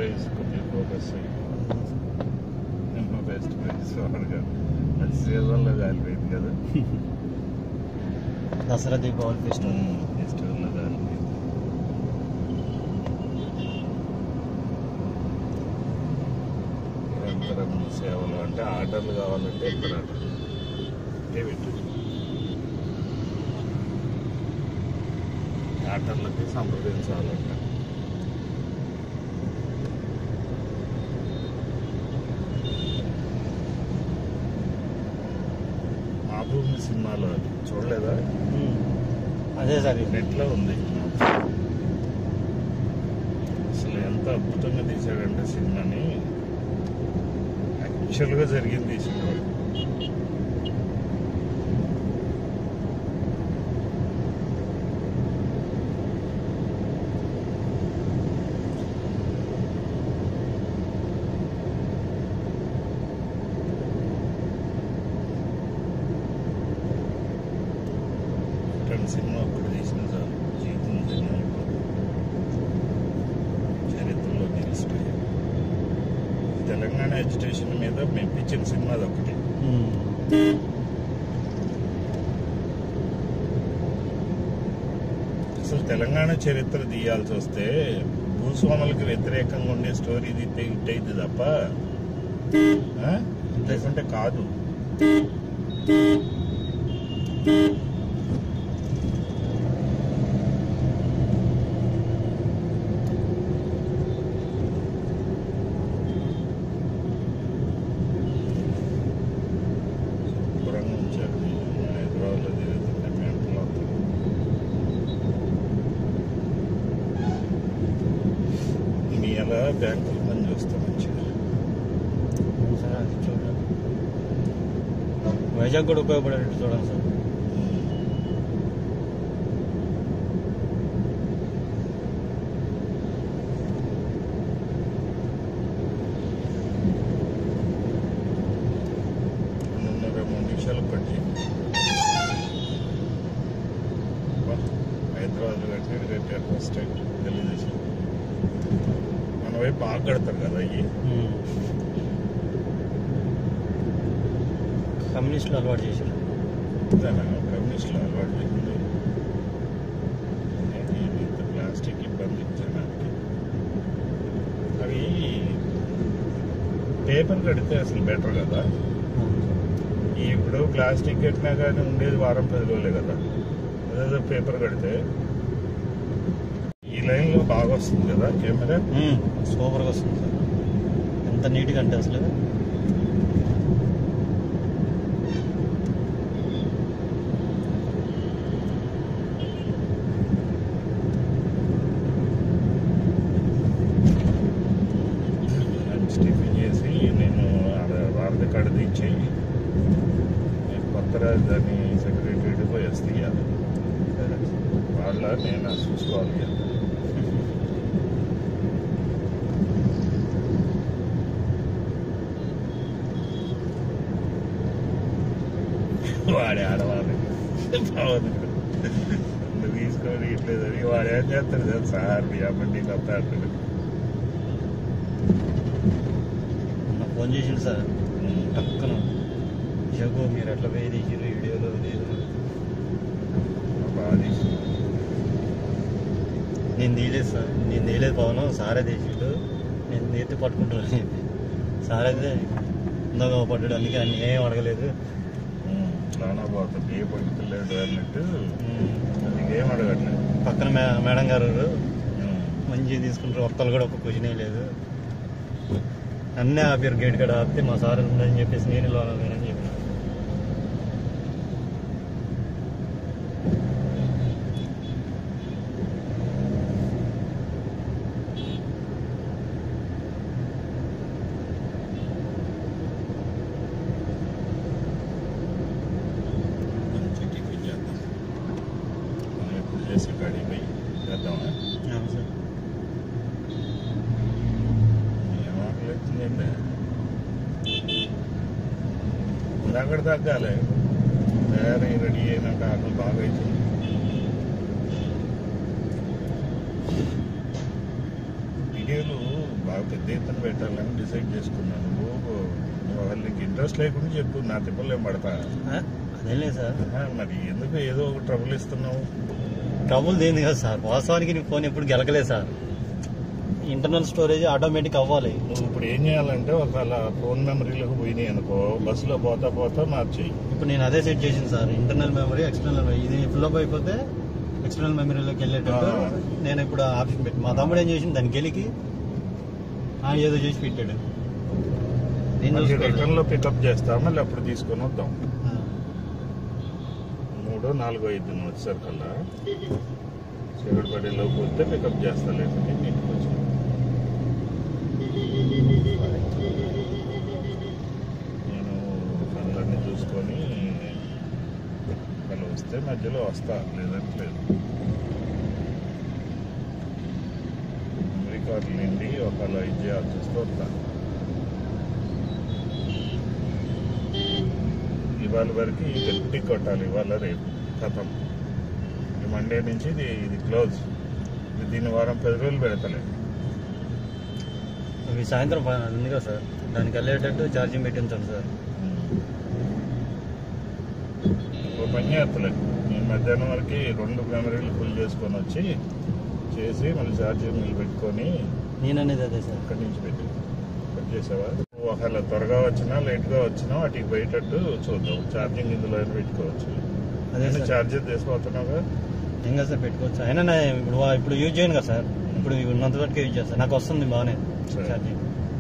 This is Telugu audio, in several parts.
ప్రైజ్ కొంచెం ఫోకస్ బెస్ట్ ప్రైజ్ వాడుగా అది సీజన్లో కాలిపోయింది కదా దసరా దీపావళి ఫెస్టివల్ ఫెస్టివల్లో కాలిపోయింది నిరంతరం సేవలు అంటే ఆర్డర్లు కావాలంటే ఇక్కడ డేవిడ్ ఆర్డర్లకి సంప్రదించాలంట మా భూమి సినిమాలో అది చూడలేదా అదే సార్ ఇది. నెట్లో ఉంది అసలు ఎంత అద్భుతంగా తీశాడంటే సినిమాని యాక్చువల్గా జరిగింది తీసినవాడు ఇట్లాంటి సినిమా ఒకటి తీసిన సార్ జీవితం ధన్యం అయిపోతుంది చరిత్రలో నిలిచిపోయాయి తెలంగాణ ఎడ్యుకేషన్ మీద మెప్పించిన సినిమా అది ఒకటి ఉమ్. అసలు తెలంగాణ చరిత్ర తీయాల్సి వస్తే భూస్వాములకు వ్యతిరేకంగా ఉండే స్టోరీ తీస్తే హిట్ అయింది తప్ప ఆ? లేకుంటే కాదు శుభ్రంగా ఉంచారు హైదరాబాద్లో తిరుగుతుంటే మెంటలు అవుతుంది మీ ఎలా బ్యాంకుల పని చూస్తాం మంచిగా అవును సార్ అది చూడండి వైజాగ్ కూడా ఉపయోగపడేటట్టు చూడండి సార్ రెండున్నర మూడు నిమిషాలు పట్టి హైదరాబాద్ కట్టి రేపు ఫస్ట్ టైం తెలుగుదేశం మన వైపు బాగా కడతారు కదా అవి ఉమ్. కమ్యూనిస్టులు అలవాటు చేశారు కమ్యూనిస్టులు అలవాటు చేసింది ఏంటి ఇది ఇంత ప్లాస్టిక్ ఇబ్బంది జనానికి అవి పేపర్ కడితే అసలు బెటర్ కదా అవును సార్. ఈ ఇప్పుడు ప్లాస్టిక్ కట్టినా కానీ ఉండేది వారం పది రోజులే కదా అదేదో పేపర్ కడితే ఈ లైన్లో బాగా వస్తుంది కదా కెమెరా ఉమ్. సూపర్గా వస్తుంది సార్ ఎంత నీట్గా అంటే అసలు లంచ్ టిఫిన్ చేసి నేను ఆడ వారధి కడ దించి నేను కొత్త రాజధాని సెక్రటరీ పోయి వస్తే ఇవ్వాలి వాళ్ళ నేను అది చూసుకోవాలి ఇక. వాడే ఆడవాళ్ళు బాగుంది నన్ను తీసుకొని ఇట్లేదని వాడు ఏం చేస్తాడు సార్ సార్ మీ అమ్మండి కొత్త అంటాడు మొన్న ఫోన్ చేసిండు సార్ టక్కున జగో మీరు ఎట్లా పోయి తీసిరు వీడియోలో లేదు బాగా తీసి నేను తీయలేదు సార్ నేను తీయలేదు పవన్ సారే తీసిండు నేను నేతి పట్టుకుంటున్నాను సార్ అయితే ఇందాక పడ్డాడు అందుకే అన్ని ఏం అడగలేదు నానా పోతుంది ఏ పడుతులేదు అన్నట్టు నీకేం అడగట్లేదు పక్కన మే మేడం గారు మంచిగా తీసుకుంటారు ఒక్కరు కూడా ఒక్క క్వశ్చనే లేదు అన్నీ ఆపారు గేట్ కాడ ఆపితే మా సార్ ఉందని చెప్పేసి నేను ఇలా అని చెప్పిన మంచి టిఫిన్ చేద్దాం మనం ఎప్పుడు చేసే కాడికి పోయి చేద్దామా అవును సార్ ఏం ఆకలిస్తుందండి అక్కడ తగ్గాలి తయారై రెడీ అయినాక ఆకలి బాగా అవుతుంది వీడియోలు బాగా పెద్ద ఎత్తున పెట్టాలని డిసైడ్ చేసుకున్నాను నువ్వు నువ్వు అసలు నీకు ఇంట్రెస్ట్ లేకుండా చెప్పు నా తిప్పలు ఏం పడతా ఆ? అదేం లేదు సార్ ఆహా, మరి ఎందుకు ఏదో ఒక ట్రబుల్ ఇస్తున్నావు ట్రబుల్ దేని కదా సార్ వాస్తవానికి నీ ఫోన్ ఎప్పుడు గెలకలేదు సార్ ఇంటర్నల్ స్టోరేజ్ ఆటోమేటిక్ అవ్వాలి నువ్వు ఇప్పుడు ఏం చేయాలంటే ఒకవేళ ఫోన్ మెమరీలోకి పోయినాయి అనుకో బస్సులో పోతా పోతా మార్చేయి ఇప్పుడు నేను అదే సెట్ చేసింది sir internal memory external memory ఇది ఫిల్అప్ అయిపోతే ఎక్స్టర్నల్ మెమరీలోకి వెళ్ళేటట్టు ఆ. నేను ఇప్పుడు ఆప్షన్ పెట్టి మా తమ్ముడు ఏం చేసింది దానికి గెలికి ఆ, ఏదో చేసి పెట్టాడు నేను మళ్ళీ చూసుకోలేదు. రిటర్న్ లో పికప్ చేస్తా మళ్ళీ అప్పుడు తీసుకొని వద్దాం ఆ. మూడో నాలుగో ఐదు నువ్వు వచ్చేసరికల్లా చీకటి పడేలోకి వస్తే పికప్ చేస్తా లేకపోతే ఇంటికి వచ్చి నేను పనులన్నీ చూసుకొని వాళ్ళు వస్తే మధ్యలో వస్తా లేదంటే లేదు అమెరికాకి నుండి ఒకవేళ ఇది చేయాల్సి వస్తే వస్తా ఇవాళ వరకు ఈ గట్టి కొట్టాలి ఇవాళ రేపు కథం ఈ మండే నుంచి ఇది ఇది క్లోజ్ ఇది దీని వారం పది రోజులు పెడతలే అవి సాయంత్రం ప- ఉంది కదా సార్ దానికి వెళ్ళేటట్టు ఛార్జింగ్ పెట్టించాను సార్ ఓ పని చేస్తలే నేను మధ్యాహ్నం వరకు రెండు మెమరీలు ఫుల్ చేసుకొని వచ్చి చేసి మళ్ళీ ఛార్జింగ్ పెట్టుకొని నేను అనేది అదే సార్ అక్కడి నుంచి పెట్టి కట్ చేసావా నువ్వు ఒకవేళ త్వరగా వచ్చినా లేట్గా వచ్చినా వాటికి పోయేటట్టు చూద్దాం ఛార్జింగ్ ఇందులో అయినా పెట్టుకోవచ్చు అదే నేను సార్ ఛార్జర్ చేసుకోతున్నావుగా ఏం కదా సార్ పెట్టుకోవచ్చు అయినా నా ఇప్పుడు వా- ఇప్పుడు యూజ్ చేయను కదా సార్ ఇప్పుడు ఉన్నంత వరకు యూజ్ చేస్తాను నాకు వస్తుంది బాగానే సరే. ఛార్జింగ్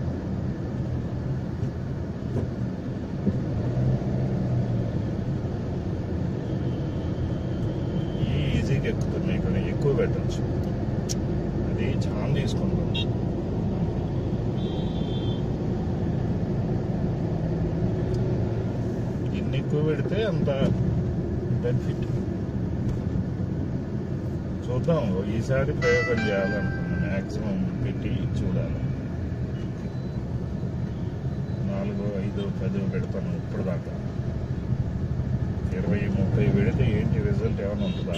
ఈ ఈజీగా ఎక్కుతున్నాయి ఇక్కడ ఎక్కువ పెట్టచ్చు అది చాలా తీసుకుంటాం ఎన్ని ఎక్కువ పెడితే అంత బెనిఫిట్ చూద్దాం ఈసారి ప్రయోగం చేయాలనుకున్నాను మ్యాక్సిమం పెట్టి చూడాలి నాలుగు ఐదు పది పెడతాను ఇప్పుడు దాకా ఇరవై ముప్పై పెడితే ఏంటి రిజల్ట్ ఏమైనా ఉంటుందా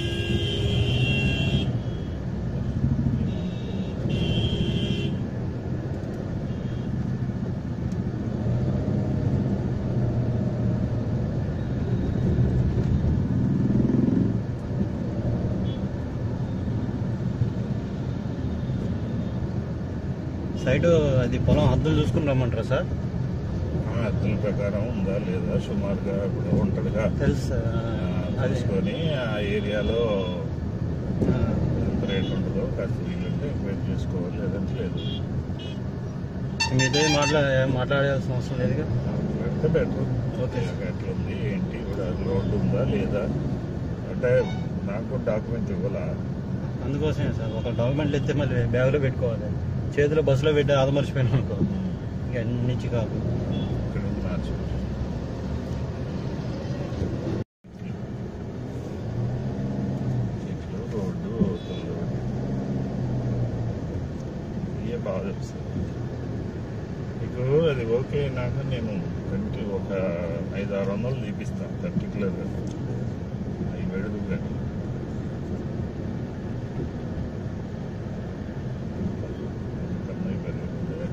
సైడ్ అది పొలం హద్దులు చూసుకుని రమ్మంటారా సార్ ఆ అద్దెల ప్రకారం ఉందా లేదా సుమారుగా ఇప్పుడు ఉంటుందిగా తెలుసు సార్ ఆ, అదే తెలుసుకొని ఆ ఏరియాలో ఆ, ఎంత రేట్ ఉంటుందో కాస్త వీలుంటే ఎంక్వైరీ చేసుకోవాలి లేదంటే లేదు మీతో మాట్లా మాట్లాడాల్సిన అవసరం లేదుగా పెడితే బెటర్ ఓకే. ఎట్లా ఉంది ఏంటి ఇప్పుడు రోడ్డు ఉందా లేదా అంటే నాకు డాక్యుమెంట్ ఇవ్వాలా అందుకోసమే సార్ ఒక డాక్యుమెంట్లు ఎత్తే మళ్ళీ బ్యాగ్లో పెట్టుకోవాలి చేతిలో బస్సులో పెట్టి ఆదమర్చిపోయినాం అనుకో ఇక అన్నించి కాదు ఇక్కడ నుంచి మార్చు చెట్లు రోడ్డు అవుతుంది ఇవే బాగా తెలుస్తుంది మీకు అది ఓకే నాకు నేను కంటి ఒక ఐదు ఆరు వందలు తీపిస్తాను పర్టికులర్గా అవి వెడుగు కానీ కన్నయ్య పెరుగుతుంది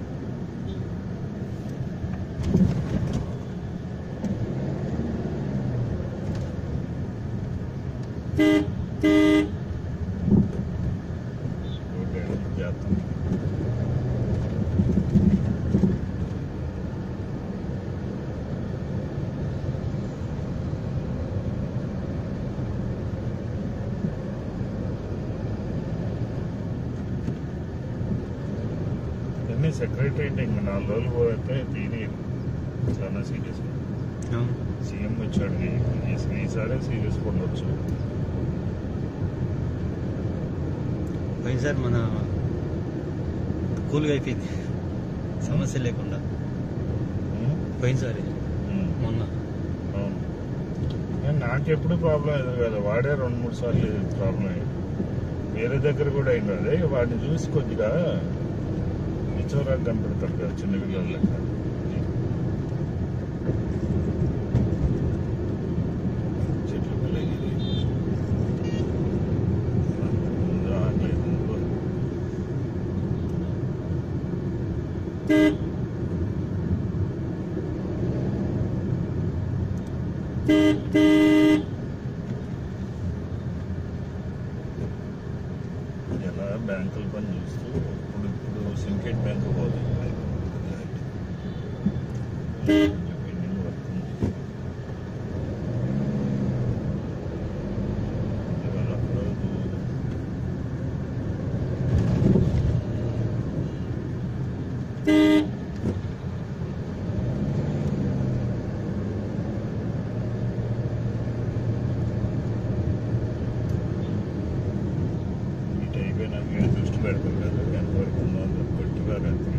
ఓకే చేస్తాం ఎన్ని సెక్రటరీ ఇంకా నాలుగు రోజులు పోతే దీని చాలా సీరియస్ సీఎం వచ్చాడు ఈ- ఈసారి సీరియస్ ఉండొచ్చు పోయినసారి మన కూల్గా అయిపోయింది సమస్య లేకుండా పోయినసారి ఉమ్. మొన్న అవును కానీ నాకెప్పుడు ప్రాబ్లం ఎదురు కదా వాడే రెండు మూడు సార్లు ప్రాబ్లం అయ్యింది వేరే దగ్గర కూడా అయింది అదే వాడిని చూసి కొద్దిగా నిచ్చోరాకు కనపెడతారు కదా చిన్న పిల్లల లెక్క చెట్లు పిల్ల ఇది ముందు ఆగలేదు ఇంకో. ఎలా బ్యాంకుల పని చూస్తూ ఇప్పుడు ఇప్పుడు సింకెట్ బ్యాంక్ పోతుంది పెండింగ్ వర్క్ ఉంది ఇవాళ రోజు ఇటు అయిపోయినాక ఈడ దృష్టి పెడతాం కదా ఎంతవరకు ఉందో అంత గట్టిగా రాత్రి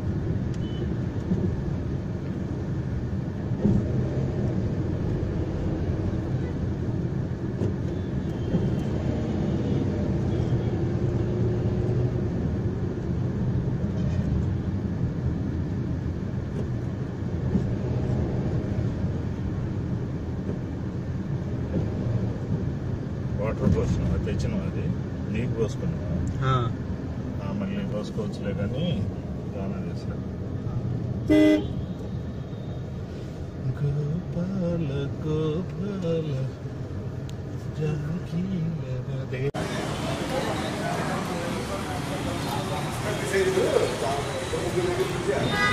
వాటర్ పోసినావా తెచ్చినావా అది నీకు పోసుకున్నావా ఆ. ఆ, మళ్ళీ పోసుకోవచ్చులే కానీ దానా చేస్తా గోపాల గోపాల జానకి సైజు